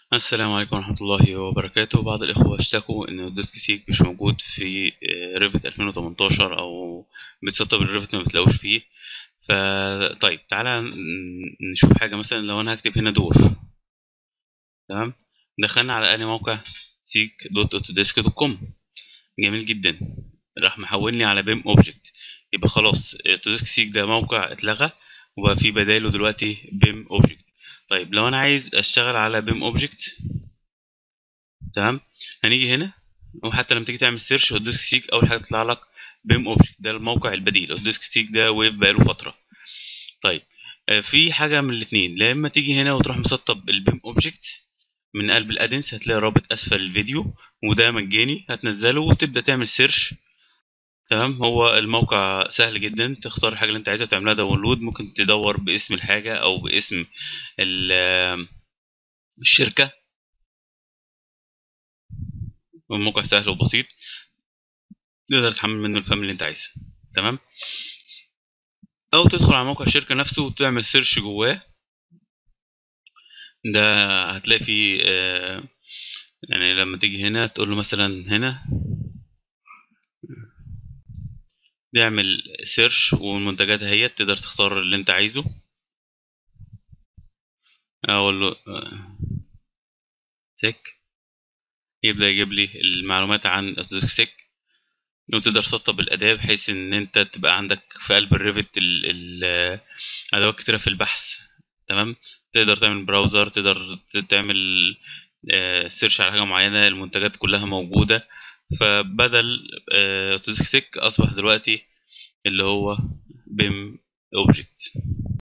السلام عليكم ورحمة الله وبركاته بعض الإخوة اشتكوا إن ديسك سيك مش موجود في ريفت 2018 أو بتسطب الريفت ما بتلاقوش فيه فطيب تعالى ن- نشوف حاجة مثلا لو أنا هكتب هنا دور تمام دخلنا على أنهي موقع سيك دوت اوتوديسك دوت كوم جميل جدا راح محولني على بيم اوبجكت يبقى خلاص اوتوديسك سيك ده موقع اتلغى وبقى في بداله دلوقتي بيم اوبجكت طيب لو انا عايز اشتغل على بيم اوبجكت تمام هنيجي هنا وحتى لما تيجي تعمل سيرش اوتوديسك سيك اول حاجه تطلع لك بيم اوبجكت ده الموقع البديل اوتوديسك سيك ده ويب بقاله فتره طيب آه، في حاجه من الاثنين لا اما تيجي هنا وتروح مسطب البيم اوبجكت من قلب الادنس هتلاقي رابط اسفل الفيديو وده مجاني هتنزله وتبدا تعمل سيرش تمام هو الموقع سهل جدا تختار الحاجه اللي انت عايزها تعملها داونلود ممكن تدور باسم الحاجه او باسم ال- آه، الشركه الموقع سهل وبسيط تقدر تحمل منه الفهم اللي انت عايزه تمام او تدخل على موقع الشركه نفسه وتعمل سيرش جواه ده هتلاقي فيه آه، يعني لما تيجي هنا تقول له مثلا هنا بيعمل سيرش والمنتجات اهي تقدر تختار اللي انت عايزه اقول له سيك يبدأ يجيب لي المعلومات عن اوتوديسك سيك وتقدر تسطب الأداة بحيث إن أنت تبقى عندك في قلب الريفت ال- ال- أدوات كتيرة في البحث تمام تقدر تعمل براوزر تقدر ت- تعمل سيرش على حاجة معينة المنتجات كلها موجودة فبدل اوتوديسك سيك أصبح دلوقتي اللي هو بيم اوبجكت